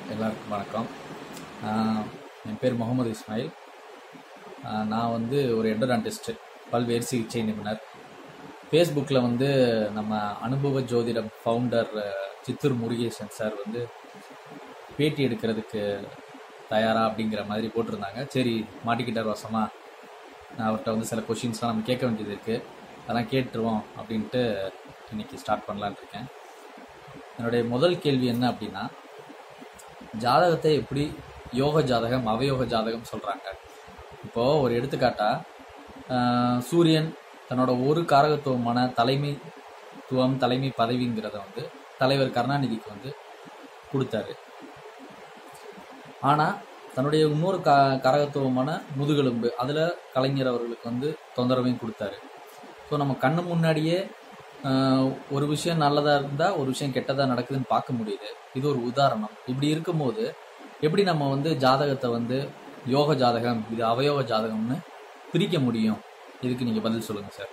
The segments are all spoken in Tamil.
எல்லாருக்கும் வணக்கம் ஆஹ் என் பேர் முகமது இஸ்மாயில் ஆஹ் நான் வந்து ஒரு எண்டோடான்டிஸ்ட் பல்வேறு சிகிச்சை நிபுணர் ஃபேஸ்புக்கில் வந்து நம்ம அனுபவ ஜோதிடம் ஃபவுண்டர் அஹ், சித்தூர் முருகேசன் சார் வந்து பேட்டி எடுக்கிறதுக்கு தயாரா அப்படிங்கிற மாதிரி போட்டிருந்தாங்க சரி மாட்டிக்கிட்டார் வசமா நான் அவர்கிட்ட வந்து சில கொஷின்ஸ்லாம் நம்ம கேட்க வேண்டியது இருக்குது அதெல்லாம் கேட்டுருவோம் அப்படின்ட்டு இன்னைக்கு ஸ்டார்ட் பண்ணலான்னு இருக்கேன் என்னுடைய முதல் கேள்வி என்ன அப்படின்னா ஜாதகத்தை எப்படி யோக ஜாதகம் அவயோக ஜாதகம் சொல்கிறாங்க இப்போது ஒரு எடுத்துக்காட்டா ஆஹ், சூரியன் தன்னோட ஒரு காரகத்துவமான தலைமைத்துவம் தலைமை பதவிங்கிறத வந்து தலைவர் கருணாநிதிக்கு வந்து கொடுத்தாரு ஆனால் தன்னுடைய இன்னொரு கா காரகத்துவமான முதுகெலும்பு அதில் கலைஞர் அவர்களுக்கு வந்து தொந்தரவையும் கொடுத்தாரு ஸோ நம்ம கண்ணு முன்னாடியே ஆஹ், ஒரு விஷயம் நல்லதாக இருந்தால் ஒரு விஷயம் கெட்டதாக நடக்குதுன்னு பார்க்க முடியுது இது ஒரு உதாரணம் இப்படி இருக்கும்போது எப்படி நம்ம வந்து ஜாதகத்தை வந்து யோக ஜாதகம் இது அவயோக ஜாதகம்னு பிரிக்க முடியும் இதுக்கு நீங்கள் பதில் சொல்லுங்கள் சார்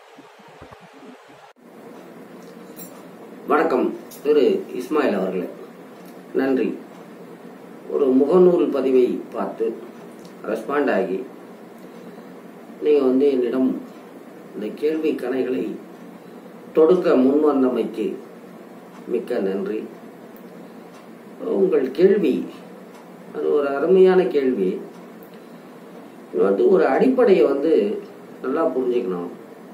வணக்கம் திரு இஸ்மாயில் அவர்களே நன்றி ஒரு முகநூல் பதிவை பார்த்து ரெஸ்பாண்ட் ஆகி நீங்கள் வந்து என்னிடம் இந்த கேள்வி கணைகளை தொடுக்க முன்வந்தமைக்கு மிக்க நன்றி உங்கள் கேள்வி அது ஒரு அருமையான கேள்வி இது வந்து ஒரு அடிப்படையை வந்து நல்லா புரிஞ்சுக்கணும்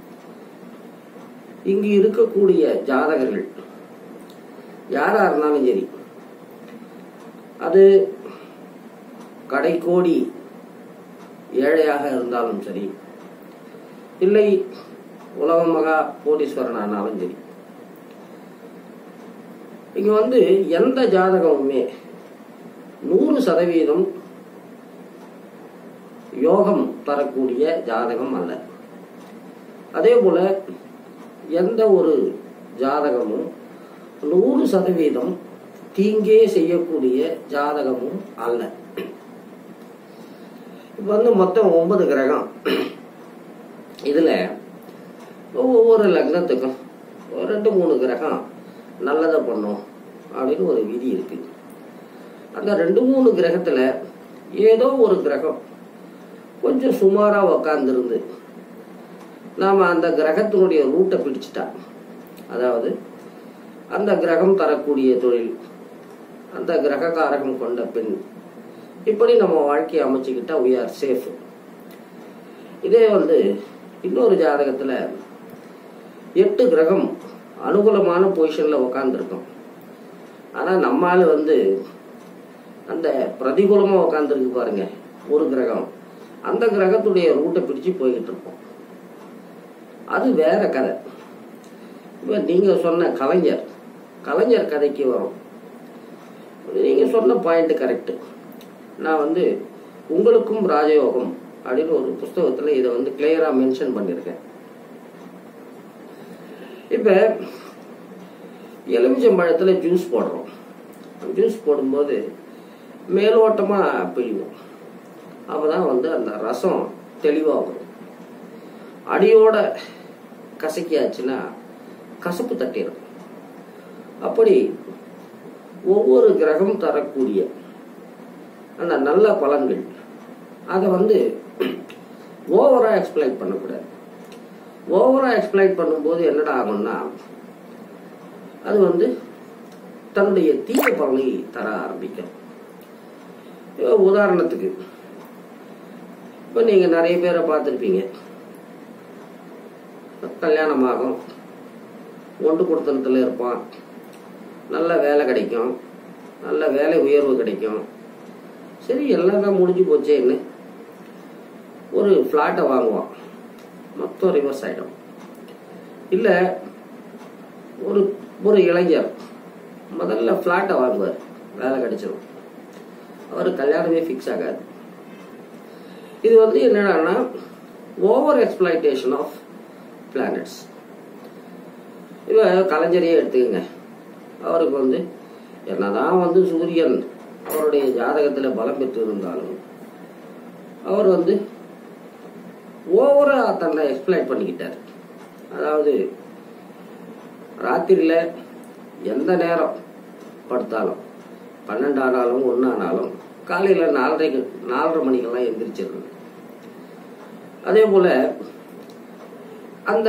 இங்கு இருக்கக்கூடிய ஜாதகர்கள் யாரா இருந்தாலும் சரி அது கடைக்கோடி ஏழையாக இருந்தாலும் சரி இல்லை உலக மகா கோடீஸ்வரன் ஆனாலும் சரி இங்க வந்து எந்த ஜாதகமுமே நூறு சதவீதம் யோகம் தரக்கூடிய ஜாதகம் அல்ல அதே போல எந்த ஒரு ஜாதகமும் நூறு சதவீதம் தீங்கே செய்யக்கூடிய ஜாதகமும் அல்ல இப்ப வந்து மொத்தம் ஒன்பது கிரகம் இதுல ஒவ்வொரு லக்னத்துக்கும் ஒரு ரெண்டு மூணு கிரகம் நல்லதை பண்ணும் அப்படின்னு ஒரு விதி இருக்கு அந்த ரெண்டு மூணு கிரகத்துல ஏதோ ஒரு கிரகம் கொஞ்சம் சுமாரா உக்காந்துருந்து நாம அந்த கிரகத்தினுடைய ரூட்டை பிடிச்சிட்டா அதாவது அந்த கிரகம் தரக்கூடிய தொழில் அந்த கிரககாரகம் கொண்ட பெண் இப்படி நம்ம வாழ்க்கையை அமைச்சுக்கிட்டா we are சேஃப் இதே வந்து இன்னொரு ஜாதகத்துல எட்டு கிரகம் அனுகூலமான பொசிஷன்ல உக்காந்துருக்கோம் ஆனா நம்மால வந்து அந்த பிரதிகூலமா உக்காந்துருக்கு பாருங்க ஒரு கிரகம் அந்த கிரகத்துடைய ரூட்டை பிடிச்சு போய்கிட்டு இருப்போம் அது வேற கதை இப்ப நீங்க சொன்ன கலைஞர் கலைஞர் கதைக்கு வரும் நீங்க சொன்ன பாயிண்ட் கரெக்ட் நான் வந்து உங்களுக்கும் ராஜயோகம் அப்படின்னு ஒரு புஸ்தகத்துல இதை வந்து கிளியரா மென்ஷன் பண்ணியிருக்கேன் இப்ப எலுமிச்சம்பழத்துல ஜூஸ் போடுறோம் ஜூஸ் போடும்போது மேலோட்டமா பிழிவோம் அப்பதான் வந்து அந்த ரசம் தெளிவா வரும் அடியோட கசக்கியாச்சுன்னா கசப்பு தட்டிடும் அப்படி ஒவ்வொரு கிரகம் தரக்கூடிய அந்த நல்ல பலன்கள் அதை வந்து ஓவரா எக்ஸ்பிளைட் பண்ணக்கூடாது ஓவரா எக்ஸ்பிளைட் பண்ணும்போது என்னடா ஆகும்னா அது வந்து தன்னுடைய தீய பலனை தர ஆரம்பிக்கும் இப்ப உதாரணத்துக்கு இப்போ நீங்க நிறைய பேரை பார்த்துருப்பீங்க கல்யாணம் ஆகும் ஒன்று கொடுத்தனத்தில் இருப்பான் நல்ல வேலை கிடைக்கும் நல்ல வேலை உயர்வு கிடைக்கும் சரி எல்லாம் தான் முடிஞ்சு போச்சேன்னு ஒரு ஃப்ளாட்டை வாங்குவான் மொத்தம் ரிவர்ஸ் ஆகிடும் இல்லை ஒரு ஒரு இளைஞர் முதல்ல ஃப்ளாட்டை வாங்குவார் வேலை கிடைச்சிடும் அவர் கல்யாணமே ஃபிக்ஸ் ஆகாது இது வந்து என்னடான்னா ஓவர் எக்ஸ்பிளைட்டேஷன் ஆஃப் பிளானட்ஸ் இவ கலைஞரையே எடுத்துக்கங்க அவருக்கு வந்து என்னதான் வந்து சூரியன் அவருடைய ஜாதகத்துல பலம் பெற்று இருந்தாலும் அவர் வந்து ஓவரா தன்னை எக்ஸ்பிளைட் பண்ணிக்கிட்டார் அதாவது ராத்திரியில எந்த நேரம் படுத்தாலும் பன்னெண்டு ஆனாலும் ஒன்று ஆனாலும் காலையில் நாலரைக்கு நாலரை மணிக்கெல்லாம் எந்திரிச்சிருந்தேன் அதே போல அந்த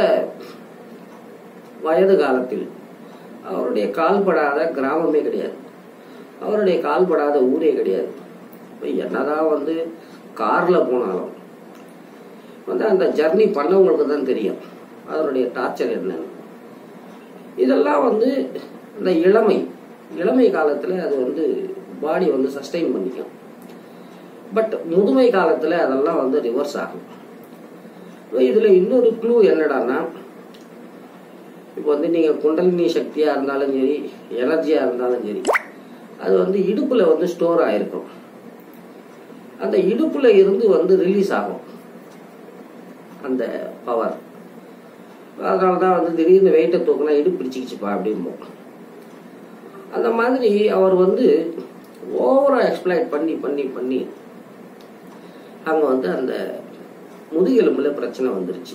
வயது காலத்தில் அவருடைய கால்படாத கிராமமே கிடையாது அவருடைய கால்படாத ஊரே கிடையாது இப்ப என்னதான் வந்து காரில் போனாலும் வந்து அந்த ஜர்னி பண்ணவங்களுக்கு தான் தெரியும் அதனுடைய டார்ச்சர் என்னன்னு இதெல்லாம் வந்து இந்த இளமை இளமை காலத்தில் அது வந்து பாடி வந்து சஸ்டெயின் பண்ணிக்கும் பட் முதுமை காலத்தில் அதெல்லாம் வந்து ரிவர்ஸ் ஆகும் இதில் இன்னொரு க்ளூ என்னடான்னா இப்போ வந்து நீங்கள் குண்டலினி சக்தியாக இருந்தாலும் சரி எனர்ஜியாக இருந்தாலும் சரி அது வந்து இடுப்பில் வந்து ஸ்டோர் ஆகிருக்கும் அந்த இடுப்பில் இருந்து வந்து ரிலீஸ் ஆகும் அந்த பவர் அதனால தான் வந்து திடீர்னு வெயிட்டை தூக்கினா இடுப்பு பிடிச்சிக்கிச்சுப்பா அப்படிம்போம் அந்த மாதிரி அவர் வந்து ஓவராக எக்ஸ்பிளைட் பண்ணி பண்ணி பண்ணி அங்கே வந்து அந்த முதுகெலும்புல பிரச்சனை வந்துருச்சு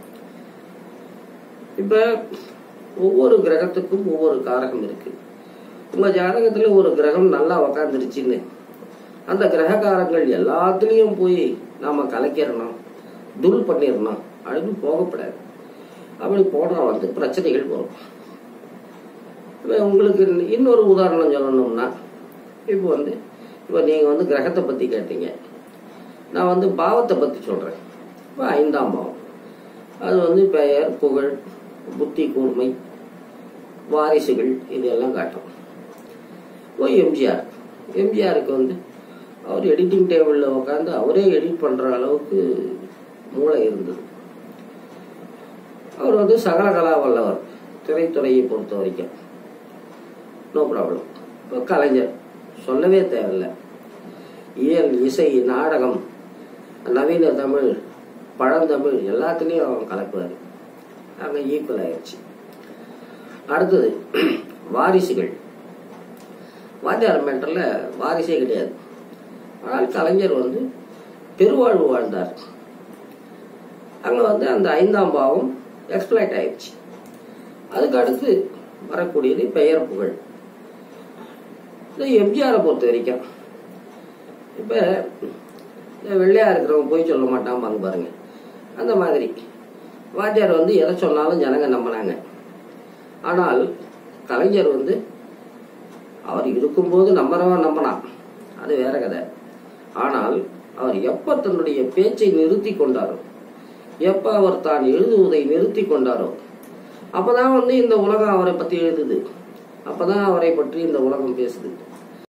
இப்போ ஒவ்வொரு கிரகத்துக்கும் ஒவ்வொரு காரகம் இருக்கு உங்க ஜாதகத்துல ஒரு கிரகம் நல்லா உக்காந்துருச்சுன்னு அந்த கிரககாரங்கள் எல்லாத்துலேயும் போய் நாம கலைக்கிறணும் துல் பண்ணிடணும் அப்படின்னு போகப்படாது அப்படி போனால் வந்து பிரச்சனைகள் வரும் இப்போ உங்களுக்கு இன்னொரு உதாரணம் சொல்லணும்னா இப்போ வந்து இப்போ நீங்கள் வந்து கிரகத்தை பற்றி கேட்டீங்க நான் வந்து பாவத்தை பற்றி சொல்கிறேன் இப்போ ஐந்தாம் பாவம் அது வந்து பெயர் புகழ் புத்தி கூர்மை வாரிசுகள் இதெல்லாம் காட்டும் இப்போ எம்ஜிஆர் எம்ஜிஆருக்கு வந்து அவர் எடிட்டிங் டேபிளில் உட்காந்து அவரே எடிட் பண்ணுற அளவுக்கு மூளை இருந்தது அவர் வந்து சகல கலா வல்லவர் திரைத்துறையை பொறுத்த வரைக்கும் நோ ப்ராப்ளம் இப்போ கலைஞர் சொல்லவே தேவையில்லை இயல் இசை நாடகம் நவீன தமிழ் பழந்தமிழ் எல்லாத்துலேயும் அவன் கலக்குவார் அங்கே ஈக்குவல் ஆயிடுச்சு அடுத்தது வாரிசுகள் வாத்தியார் மேட்டரில் வாரிசே கிடையாது ஆனால் கலைஞர் வந்து பெருவாழ்வு வாழ்ந்தார் அங்கே வந்து அந்த ஐந்தாம் பாவம் எக்ஸ்பிளைட் ஆயிடுச்சு அதுக்கு அடுத்து வரக்கூடியது பெயர் புகழ் இந்த எம்ஜிஆரை பொறுத்த வரைக்கும் இப்போ வெள்ளையா இருக்கிறவங்க போய் சொல்ல மாட்டான் பாருங்க அந்த மாதிரி வாத்தியார் வந்து எதை சொன்னாலும் ஜனங்க நம்பினாங்க ஆனால் கலைஞர் வந்து அவர் இருக்கும்போது நம்புறவன் நம்பினான் அது வேற கதை ஆனால் அவர் எப்ப தன்னுடைய பேச்சை நிறுத்தி கொண்டாரோ எப்ப அவர் தான் எழுதுவதை நிறுத்தி கொண்டாரோ அப்பதான் வந்து இந்த உலகம் அவரை பத்தி எழுதுது அப்பதான் அவரை பற்றி இந்த உலகம் பேசுது